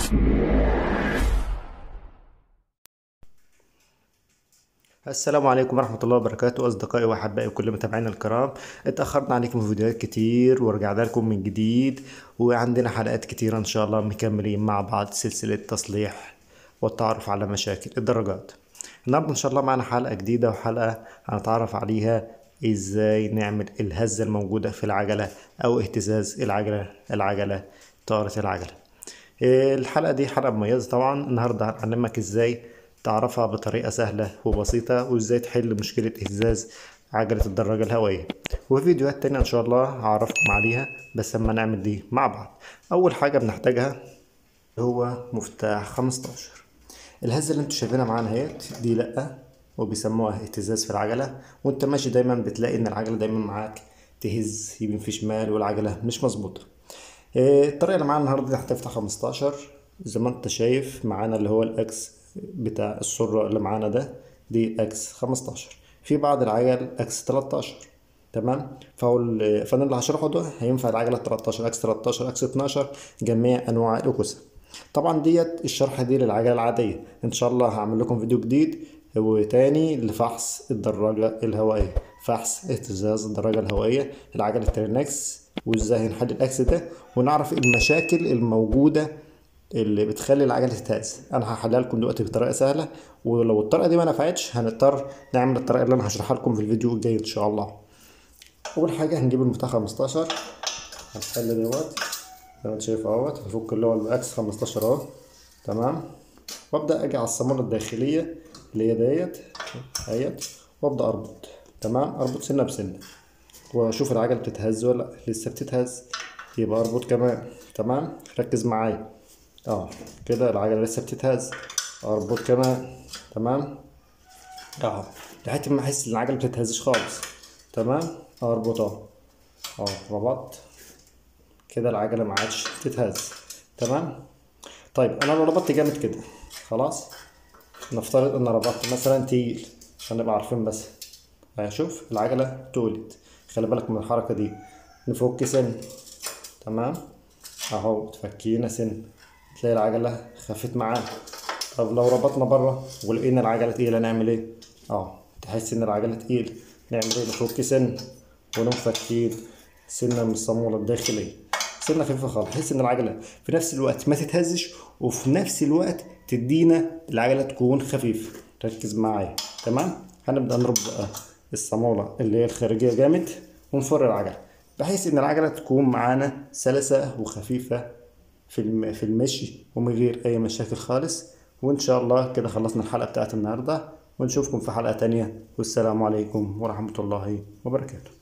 السلام عليكم ورحمة الله وبركاته أصدقائي وأحبائي وكل متابعينا الكرام اتأخرنا عليكم في فيديوهات كتير ورجعنا لكم من جديد وعندنا حلقات كتيرة إن شاء الله مكملين مع بعض سلسلة تصليح والتعرف على مشاكل الدراجات النهاردة إن شاء الله معنا حلقة جديدة وحلقة هنتعرف عليها إزاي نعمل الهزة الموجودة في العجلة أو اهتزاز العجلة العجلة طارة العجلة الحلقة دي حلقة مميزة طبعا النهاردة هنعلمك إزاي تعرفها بطريقة سهلة وبسيطة وازاي تحل مشكلة اهتزاز عجلة الدراجة الهوائية وفي فيديوهات تانية ان شاء الله هعرفكم عليها بس اما نعمل دي مع بعض اول حاجة بنحتاجها هو مفتاح 15 الهزة اللي انتوا شايفينها معانا اهيت دي لأ وبيسموها اهتزاز في العجلة وانت ماشي دايما بتلاقي ان العجلة دايما معاك تهز يمين في شمال والعجلة مش مظبوطة الطريقة اللي معانا النهاردة هتفتح 15 زي ما انت شايف معانا اللي هو الاكس بتاع السرة اللي معانا ده دي اكس 15 في بعض العجل اكس 13 تمام فهو فانا اللي هشرحه ده هينفع العجلة 13 اكس 13 اكس 12 جميع انواع الاكوسة طبعا ديت الشرح دي للعجلة العادية ان شاء الله هعمل لكم فيديو جديد وتاني لفحص الدراجة الهوائية فحص اهتزاز الدراجة الهوائية العجلة الترينكس وازاي هنحل الاكس ده ونعرف المشاكل الموجودة اللي بتخلي العجله تتهز انا هحلها لكم دلوقتي بطريقه سهله ولو الطريقه دي ما نفعتش هنضطر نعمل الطريقه اللي انا هشرحها لكم في الفيديو الجاي ان شاء الله اول حاجه هنجيب المفتاح 15 هنحل دوت زي ما انت شايف اهوت هفك اللي هو الاكس 15 اهو تمام وابدا اجي على الصاموله الداخليه اللي هي ديت اهيت وابدا اربط تمام اربط سنه بسنه واشوف العجله بتتهز ولا لا لسه بتتهز يبقى اربط كمان تمام ركز معايا اه كده العجلة لسه بتتهز اربط كمان تمام اه لحد ما احس ان العجلة بتتهزش خالص تمام اربط اهو اه ربطت كده العجلة ما عادش تتهز تمام طيب انا لو ربطت جامد كده خلاص نفترض ان ربطت مثلا تقيل عشان نبقى عارفين بس شوف العجلة تولد خلي بالك من الحركة دي نفك سن تمام اهو تفكينا سن تلاقي العجلة خفت معانا طب لو ربطنا بره ولقينا العجلة تقيلة نعمل ايه؟ اه تحس ان العجلة تقيلة نعمل ايه؟ نفك سن ونقوم فاكين سنة من الصامولة الداخلية سنة خفيفة خالص بحيث ان العجلة في نفس الوقت ما تتهزش وفي نفس الوقت تدينا العجلة تكون خفيفة ركز معايا تمام؟ هنبدأ نربط بقى الصامولة اللي هي الخارجية جامد ونفر العجلة بحيث ان العجلة تكون معانا سلسة وخفيفة في في المشي ومن غير اي مشاكل خالص وان شاء الله كده خلصنا الحلقه بتاعت النهارده ونشوفكم في حلقه تانية والسلام عليكم ورحمه الله وبركاته